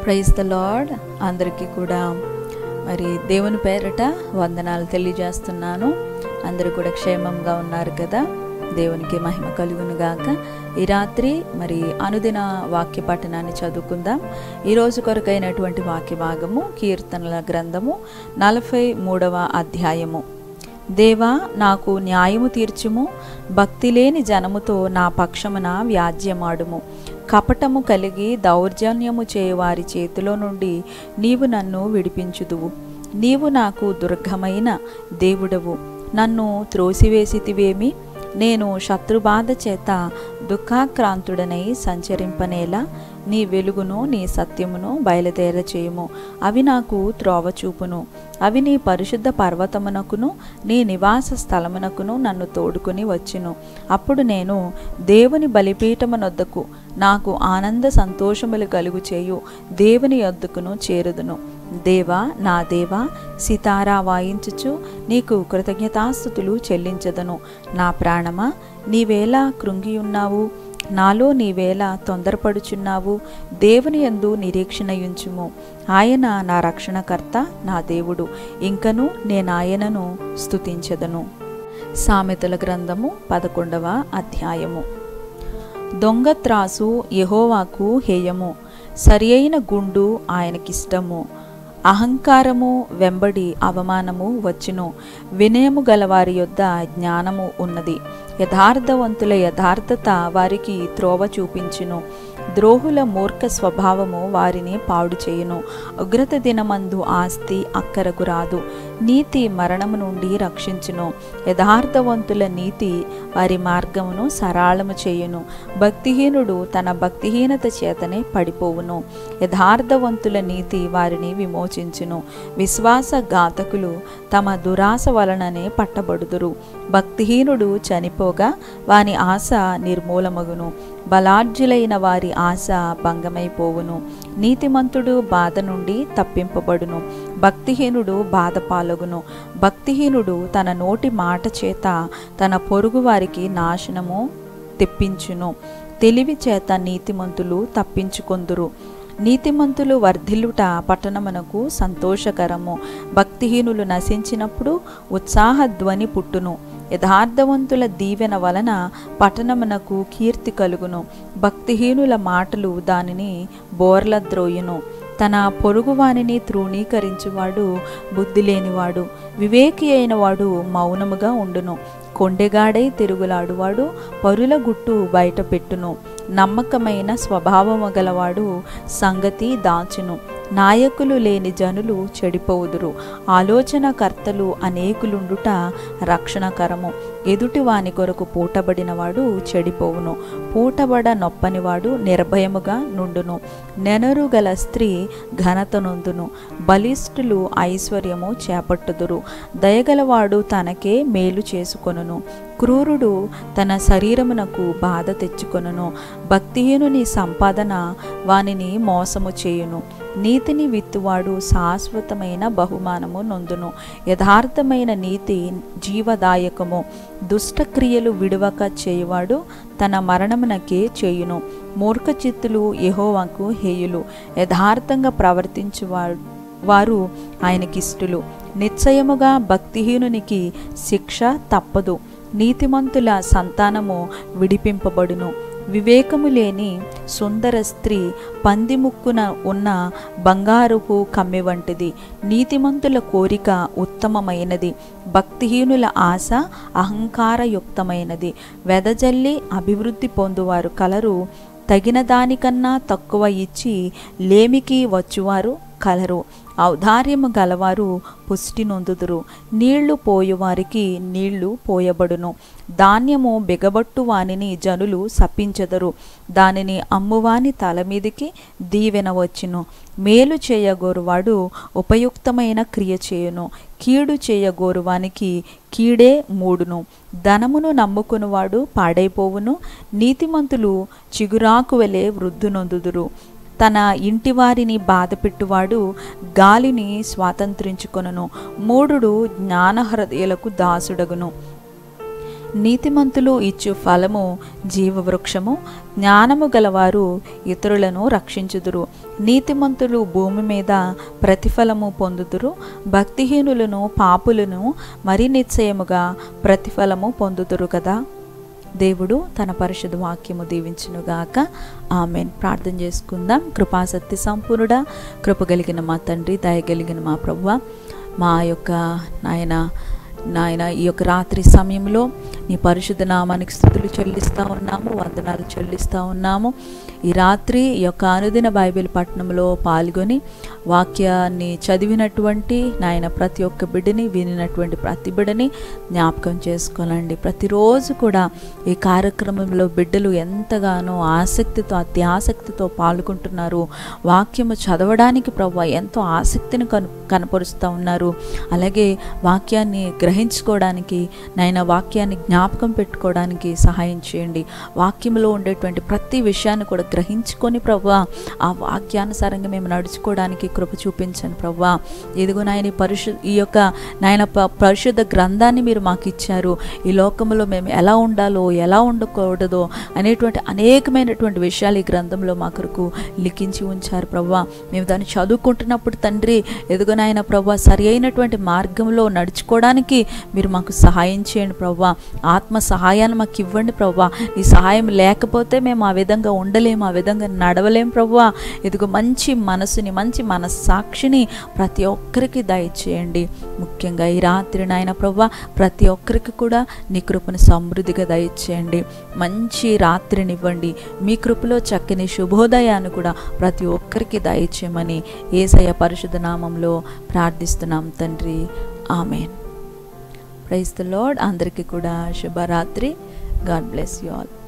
praise the lord అందరికీ కూడా మరి దేవుని పేరట వందనాలు తెలియజేస్తున్నాను అందరూ కూడా క్షేమంగా ఉన్నారు కదా దేవునికి మహిమ కలుగును గాక ఈ రాత్రి మరి అనుదిన వాక్య పఠనాన్ని చదువుకుందాం ఈరోజు కొరకైనటువంటి వాక్య భాగము కీర్తనల గ్రంథము నలభై మూడవ అధ్యాయము దేవా నాకు న్యాయము తీర్చుము భక్తి లేని జనముతో నా పక్షమున వ్యాజ్యమాడుము కపటము కలిగి దౌర్జన్యము చేయవారి చేతిలో నుండి నీవు నన్ను విడిపించుదువు నీవు నాకు దుర్గమైన దేవుడవు నన్ను త్రోసివేసితివేమి నేను శత్రుబాధ చేత దుఃఖాక్రాంతుడనై సంచరింపనేలా నీ వెలుగును నీ సత్యమును బయలుదేర చేయుము అవి నాకు త్రోవ చూపును అవి నీ పరిశుద్ధ పర్వతమునకును నీ నివాస స్థలమునకును నన్ను తోడుకుని వచ్చును అప్పుడు నేను దేవుని బలిపీఠమునొద్దకు నాకు ఆనంద సంతోషములు కలుగు చేయు దేవుని యొద్దకును చేరుదును దేవా నా దేవా సితారా వాయించుచు నీకు కృతజ్ఞతాస్థుతులు చెల్లించదను నా ప్రాణమా నీవేలా కృంగియున్నావు నాలో నీవేళ తొందరపడుచున్నావు దేవుని యందు నిరీక్షణయుంచుము ఆయన నా రక్షణకర్త నా దేవుడు ఇంకను నేనాయనను స్తుతించదను సామెతల గ్రంథము పదకొండవ అధ్యాయము దొంగ త్రాసు యహోవాకు హేయము సరి అయిన గుండు ఆయనకిష్టము అహంకారము వెంబడి అవమానము వచ్చును వినయము గలవారి యొద్ద జ్ఞానము ఉన్నది యథార్థవంతుల యథార్థత వారికి త్రోవ చూపించును ద్రోహుల మూర్ఖ స్వభావము వారిని పాడు చేయును ఉగ్రత దినమందు ఆస్తి అక్కరకు రాదు నీతి మరణము నుండి రక్షించును యథార్థవంతుల నీతి వారి మార్గమును సరాళము చేయును భక్తిహీనుడు తన భక్తిహీనత చేతనే పడిపోవును యథార్థవంతుల నీతి వారిని విమోచించును విశ్వాస ఘాతకులు తమ దురాశ వలననే పట్టబడుదురు భక్తిహీనుడు చనిపోగా వాని ఆశ నిర్మూలమగును బలార్జులైన వారి ఆశ భంగమైపోవును నీతిమంతుడు బాధ నుండి తప్పింపబడును భక్తిహీనుడు బాధ పాలగును భక్తిహీనుడు తన నోటి మాట చేత తన పొరుగు వారికి నాశనము తెప్పించును తెలివి చేత నీతిమంతులు తప్పించుకొందురు నీతిమంతులు వర్ధిల్లుట పట్టణమునకు సంతోషకరము భక్తిహీనులు నశించినప్పుడు ఉత్సాహ ధ్వని పుట్టును యథార్థవంతుల దీవెన వలన పట్టణమునకు కీర్తి కలుగును భక్తిహీనుల మాటలు దానిని బోర్లద్రోయును తన పొరుగువానిని తృణీకరించువాడు బుద్ధి లేనివాడు వివేకి అయిన వాడు మౌనముగా ఉండును కొండెగాడై తిరుగులాడువాడు పరుల గుట్టు బయట పెట్టును నమ్మకమైన స్వభావము గలవాడు సంగతి దాచును నాయకులు లేని జనులు చెడిపోవుదురు ఆలోచనకర్తలు అనేకులుండుట రక్షణకరము ఎదుటి వాని కొరకు పూటబడినవాడు చెడిపోవును పూటబడ నొప్పనివాడు నిర్భయముగా నుండును నెనరు గల స్త్రీ ఘనత నొందును బలిష్ఠులు ఐశ్వర్యము చేపట్టుదురు దయగలవాడు తనకే మేలు చేసుకొనును క్రూరుడు తన శరీరమునకు బాధ తెచ్చుకొనును భక్తిహీనుని సంపాదన వానిని మోసము చేయును నీతిని విత్తువాడు శాశ్వతమైన బహుమానము నొందును యథార్థమైన నీతి జీవదాయకము దుష్టక్రియలు విడవక చేయువాడు తన మరణమునకే చేయును మూర్ఖచిత్తులు యహోవాకు హేయులు యథార్థంగా ప్రవర్తించువాడు వారు ఆయనకిష్టులు నిశ్చయముగా భక్తిహీనునికి శిక్ష తప్పదు నీతిమంతుల సంతానము విడిపింపబడును వివేకము లేని సుందర స్త్రీ పందిముక్కున ఉన్న బంగారుపు కమ్మి వంటిది నీతిమంతుల కోరిక ఉత్తమమైనది భక్తిహీనుల ఆశ అహంకారయుక్తమైనది వెదజల్లి అభివృద్ధి పొందువారు కలరు తగిన దానికన్నా తక్కువ ఇచ్చి లేమికి వచ్చువారు కలరు ఔదార్యము గలవారు పుష్టి నొందుదురు నీళ్లు పోయువారికి నీళ్లు పోయబడును ధాన్యము బిగబట్టు వానిని జనులు సప్పించెదరు దానిని అమ్మువాని తల మీదికి దీవెన వచ్చును మేలు చేయగోరువాడు ఉపయుక్తమైన క్రియ చేయును కీడు చేయగోరువానికి కీడే మూడును ధనమును నమ్ముకునివాడు పాడైపోవును నీతిమంతులు చిగురాకు వలె వృద్ధునొందుదురు తన ఇంటివారిని బాధపెట్టువాడు గాలిని స్వాతంత్రించుకొనును మూడుడు జ్ఞానహృదయులకు దాసుడగును నీతిమంతులు ఇచ్చు ఫలము జీవవృక్షము జ్ఞానము గలవారు ఇతరులను రక్షించుదురు నీతిమంతులు భూమి మీద ప్రతిఫలము పొందుదురు భక్తిహీనులను పాపులను మరి నిశ్చయముగా ప్రతిఫలము పొందుదురు కదా దేవుడు తన పరిశుద్ధ వాక్యము దీవించునుగాక ఆమెన్ ప్రార్థన చేసుకుందాం కృపాసక్తి సంపూర్ణుడ కృప కలిగిన మా తండ్రి దయగలిగిన మా ప్రభువ మా యొక్క నాయన నాయన ఈ యొక్క రాత్రి సమయంలో నీ పరిశుద్ధ నామానికి స్థుతులు చెల్లిస్తూ ఉన్నాము వందనాలు చెల్లిస్తూ ఉన్నాము ఈ రాత్రి ఈ యొక్క అనుదిన బైబిల్ పట్టణంలో పాల్గొని వాక్యాన్ని చదివినటువంటి నాయన ప్రతి ఒక్క బిడ్డని వినినటువంటి ప్రతి బిడ్డని జ్ఞాపకం చేసుకోవాలండి ప్రతిరోజు కూడా ఈ కార్యక్రమంలో బిడ్డలు ఎంతగానో ఆసక్తితో అత్యాసక్తితో పాల్గొంటున్నారు వాక్యము చదవడానికి ప్రభు ఎంతో ఆసక్తిని కను కనపరుస్తూ ఉన్నారు అలాగే వాక్యాన్ని గ్రహించుకోవడానికి నాయన వాక్యాన్ని జ్ఞాపకం పెట్టుకోవడానికి సహాయం చేయండి వాక్యంలో ఉండేటువంటి ప్రతి విషయాన్ని కూడా గ్రహించుకొని ప్రభు ఆ వాక్యానుసారంగా మేము నడుచుకోవడానికి కృప చూపించండి ప్రభు ఇదిగో నాయన ఈ పరిశు ఈ యొక్క నాయన ప- పరిశుద్ధ గ్రంథాన్ని మీరు మాకు ఇచ్చారు ఈ లోకంలో మేము ఎలా ఉండాలో ఎలా ఉండకూడదో అనేటువంటి అనేకమైనటువంటి విషయాలు ఈ గ్రంథంలో మా కొరకు లిఖించి ఉంచారు ప్రభు మేము దాన్ని చదువుకుంటున్నప్పుడు తండ్రి ఎదుగు నాయన ప్రభు సరి అయినటువంటి మార్గంలో నడుచుకోవడానికి మీరు మాకు సహాయం చేయండి ప్రభు ఆత్మ సహాయాన్ని మాకు ఇవ్వండి ప్రభు ఈ సహాయం లేకపోతే మేము ఆ విధంగా ఉండలేము ఆ విధంగా నడవలేం ప్రభు ఇదిగో మంచి మనసుని మంచి మనస్సాక్షిని ప్రతి ఒక్కరికి దయచేయండి ముఖ్యంగా ఈ రాత్రి నాయన ప్రభు ప్రతి ఒక్కరికి కూడా నీ కృపను సమృద్ధిగా దయచేయండి మంచి రాత్రినివ్వండి మీ కృపలో చక్కని శుభోదయాన్ని కూడా ప్రతి ఒక్కరికి దయచేయమని ఏసయ్య పరిశుద్ధ నామంలో ప్రార్థిస్తున్నాం తండ్రి ఆమెన్ ప్రైస్ ద లార్డ్ అందరికీ కూడా శుభరాత్రి గాడ్ బ్లెస్ యూ ఆల్